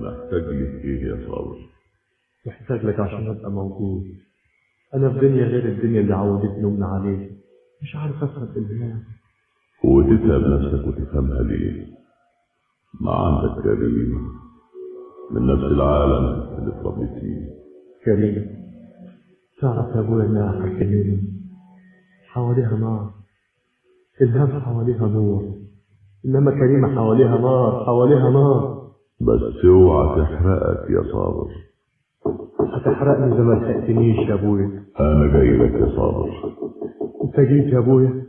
محتاج لك ايه يا صابر محتاج لك عشان ابقى موجود انا في دنيا غير الدنيا اللي عودتني امنا عليها مش عارف افهم الهام وتتعب نفسك وتفهمها ليه ما عندك كريم من نفس العالم اللي اتربيت فيه كريم تعرف يا ابويا انها حكيمين حواليها نار الهام حواليها نور انما كريمه حواليها نار حواليها نار بس اوعى تحرقك يا صابر هتحرقني اذا ما لحقتنيش يا ابويا انا جاي لك يا صابر انت جيت يا ابويا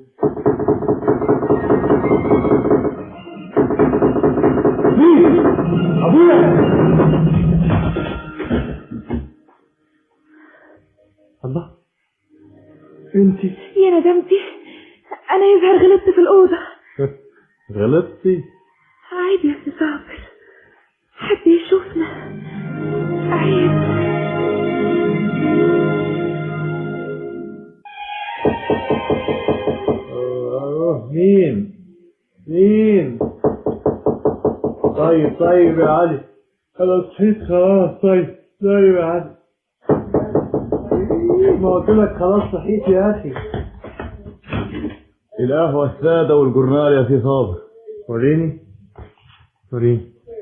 مين ابويا الله انت يا ندمتي انا يظهر غلطت في الاوضه غلطتي عيب يا سي صابر حد يشوفنا عيب آه، مين مين طيب طيب يا علي انا صحيت خلاص طيب طيب يا علي ما قلت لك خلاص صحيت يا اخي القهوة السادة والجورنال يا سي صابر وريني وريني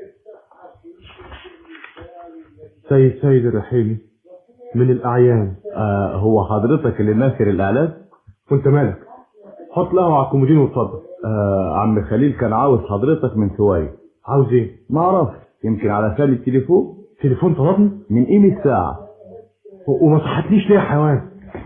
سيد سيد الرحيمي من الأعيان آه هو حضرتك اللي ناشر الإعلان؟ وانت مالك حط القهوة على الكومودين واتفضل آه عم خليل كان عاوز حضرتك من شوية عاوز ايه؟ ما اعرفش يمكن على سال التليفون تليفون طلبني من قيمة ساعة و- وما صحتليش ليه يا حيوان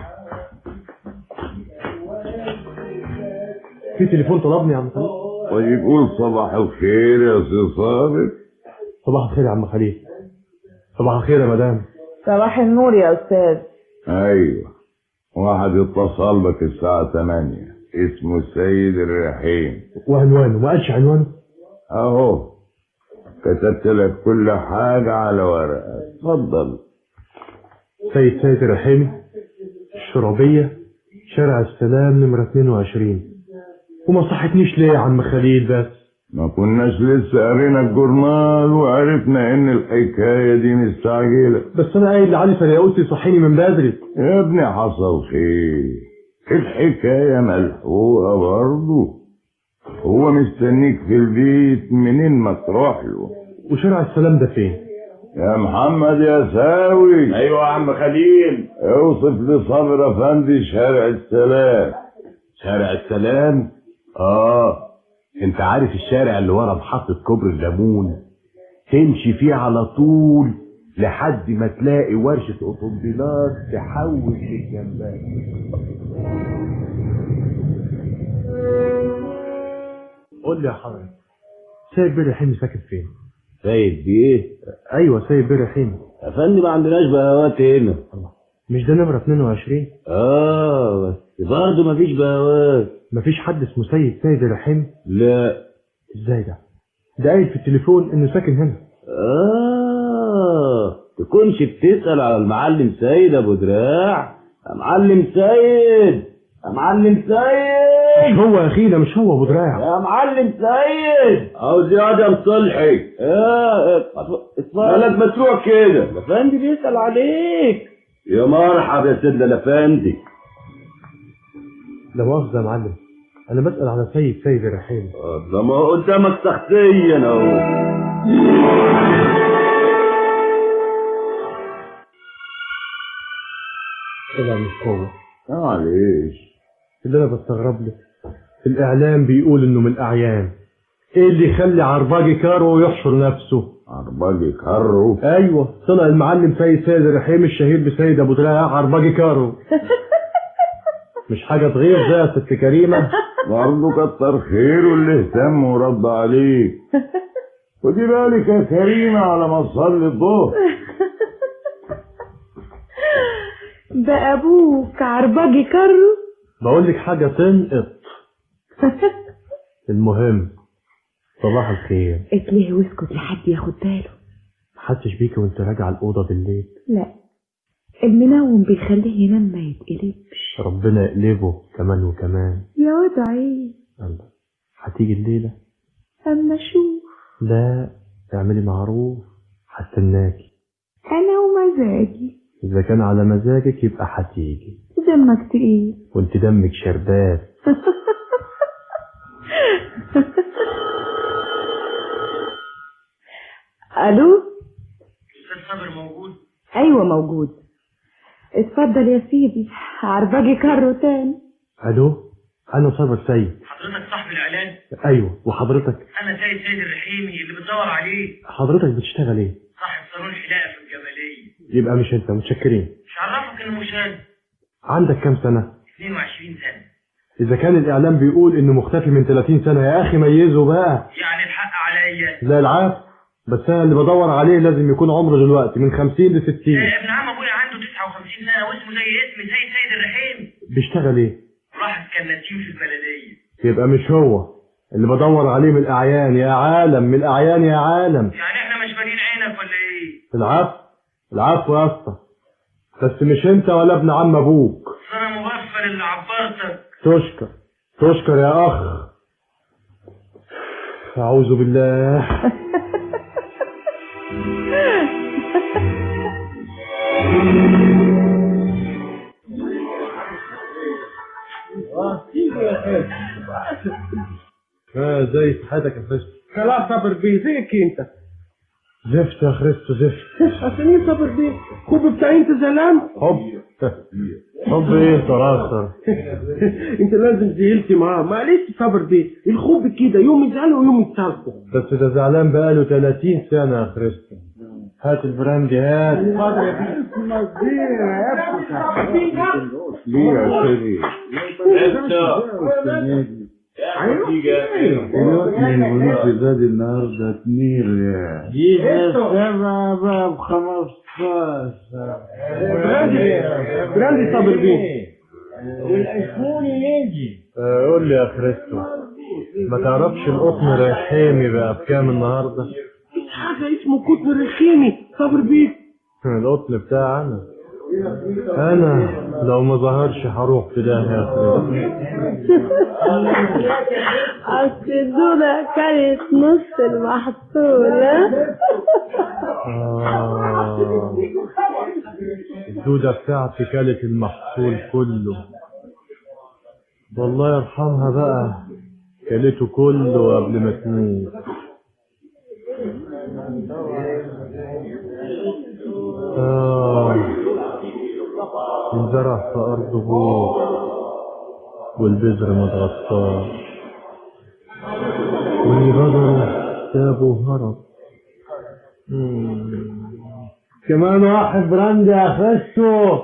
في تليفون طلبني يا عم خليل ويقول صباح الخير يا سي صابر صباح الخير يا عم خليل صباح الخير يا مدام صباح النور يا أستاذ ايوه واحد اتصل بك الساعة 8 اسمه السيد الرحيم وعنوانه ما قالش عنوانه اهو كتبت لك كل حاجة على ورقة اتفضل سيد سيد الرحيمي الشرابية شارع السلام نمرة 22 وما صحتنيش ليه يا عم خليل بس ما كناش لسه قرينا الجورنال وعرفنا ان الحكاية دي مستعجلة بس انا قايل لعلي فرياوسي صحيني من بدري يا ابني حصل خير الحكاية ملحوقة برضه هو مستنيك في البيت منين ما تروح له وشارع السلام ده فين يا محمد يا ساوي ايوه يا عم خليل اوصف لصبر افندي شارع السلام شارع السلام اه انت عارف الشارع اللي ورا محطة كوبري الليمون تمشي فيه على طول لحد ما تلاقي ورشة اوتومبيلات تحول للجنبات قول لي يا حضرتك سيد بيه رحيمي ساكن فين سيد بيه ايوه سيد بيه رحيمي يا فندم ما عندناش بهوات هنا مش ده نمرة 22 اه بس برضه مفيش بهوات مفيش حد اسمه سيد سيد الرحيمي لا ازاي ده ده قايل في التليفون انه ساكن هنا اه تكونش بتسأل على المعلم سيد ابو دراع يا معلم سيد يا معلم مش سيد هو يا اخي ده مش هو ابو دراع يا معلم سيد عاوز يا ادم صلحي اه مالك مسروع كده الافندي بيسأل عليك يا مرحبا يا سيدنا الافندي لا مؤاخذة يا معلم انا بسأل على سيد سيد الرحيمي آه، ده ما قدامك شخصيا اهو طلع مش هو معلش اللي انا بستغرب له الاعلام بيقول انه من الاعيان ايه اللي يخلي عرباجي كارو يحشر نفسه عرباجي كرو ايوه طلع المعلم سيد سيد الرحيم الشهير بسيد ابو دراع عرباجي كارو مش حاجه تغير زي يا ست كريمه برضه كتر خيره اللي اهتم ورد عليك خدي بالك يا كريمة على ما تصلي الظهر ده ابوك عرباجي كرو بقول لك حاجه تنقط المهم صباح الخير اتلهي واسكت لحد ياخد باله محدش بيكي وانت راجعه الاوضه بالليل لا المنوم بيخليه ينام ما يتقلبش ربنا يقلبه كمان وكمان يا واد عيب الله هتيجي الليله اما شوف لا اعملي معروف هستناكي انا ومزاجي اذا كان على مزاجك يبقى هتيجي دمك تقيل وانت دمك شربات الو استاذ صابر موجود ايوه موجود اتفضل يا سيدي عرباجي كارو تاني الو انا صابر سيد حضرتك صاحب الاعلان ايوه وحضرتك انا سيد سيد الرحيمي اللي بتدور عليه حضرتك بتشتغل ايه صاحب صالون حلاقه في الجبليه يبقى مش انت متشكرين مش عرفك انه مش انا عندك كام سنه 22 سنه اذا كان الاعلام بيقول انه مختفي من 30 سنه يا اخي ميزه بقى يعني الحق عليا لا العاف بس انا اللي بدور عليه لازم يكون عمره دلوقتي من 50 ل 60 آه، ابن عم ابويا عنده 59 سنه واسمه زي اسمي سيد سيد الرحيمي بيشتغل ايه راح كنتين في البلديه يبقى مش هو اللي بدور عليه من الاعيان يا عالم من الاعيان يا عالم يعني احنا مش مالين عينك ولا ايه العفو العفو يا اسطى بس مش انت ولا ابن عم ابوك أصل انا مغفل اللي عبرتك تشكر تشكر يا اخ اعوذ بالله اه زي صحتك يا خريستو خلاص صبر بيه زيك انت زفت يا خريستو زفت عشان ايه صبر بيه كوب بتاع انت زلام حب حب ايه تراثر انت لازم زعلت معاه معلش صبر بيه الخوب كده يوم يزعلوا ويوم يتصالحوا بس ده زعلان بقاله 30 سنة يا خريستو هات البراندي هات ليه يا سيدي من البنوك زاد النهارده اتنين ريال جيب سبعة بقى بخمستاشر براندي صبر بيه آه، قول لي يا خريستو ما تعرفش القطن رحيمي بقى بكام النهارده حاجه اسمه كتر الخيمي صبر بيه القطن بتاعنا انا لو ما ظهرش هروح في ده يا خريستو اصل الدودة كانت نص المحصولة آه. الدودة بتاعتي كلت المحصول كله والله يرحمها بقى كلته كله قبل ما تموت آه الزرع في أرضه والبذر ما اتغطاش واللي بذره سابه وهرب مم. كمان واحد براندي يا خشو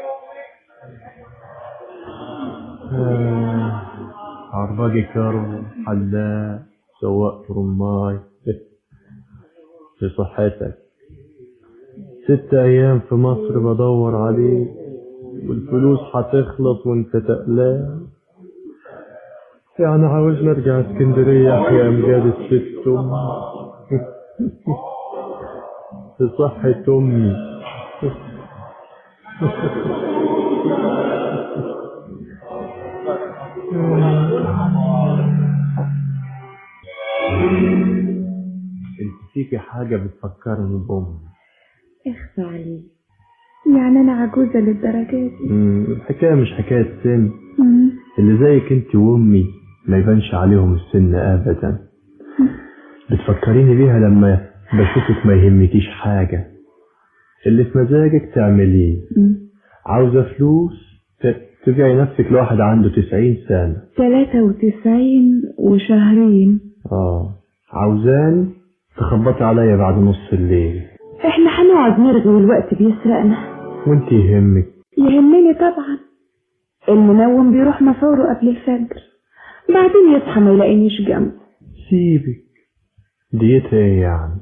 آه، عرباجي كارو حلاق سواق فرماي في صحتك ست ايام في مصر بدور عليك والفلوس هتخلص وانت تقلان يعني عاوز نرجع اسكندرية يا امجاد الست أمي. في صحة امي انت فيكي حاجة بتفكرني بأمي اخفى عليك يعني انا عجوزة للدرجة دي مم، الحكاية مش حكاية سن مم. اللي زيك انت وامي ما يبانش عليهم السن ابدا بتفكريني بيها لما بشوفك ما يهمكيش حاجة اللي في مزاجك تعمليه مم. عاوزة فلوس ت- تبيعي نفسك لواحد عنده تسعين سنة تلاتة وتسعين وشهرين اه عاوزاني تخبطي عليا بعد نص الليل احنا هنقعد نرغي والوقت بيسرقنا وانت يهمك يهمني طبعا المنوم بيروح مفوره قبل الفجر بعدين يصحى ما يلاقينيش جنبه سيبك ديتها ايه يعني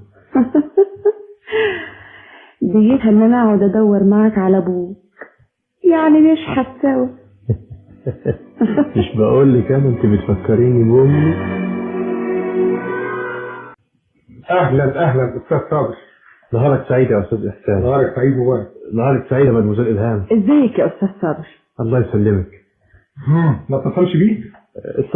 ديتها ان انا اقعد ادور معاك على ابوك يعني نشحت سوا مش بقول لك انا انت بتفكريني بامي اهلا اهلا استاذ صابر نهارك سعيد يا استاذ احسان نهارك سعيد مبارك نهارك سعيد يا مدموزيل الهام ازيك يا استاذ صابر الله يسلمك ما اتصلش بيه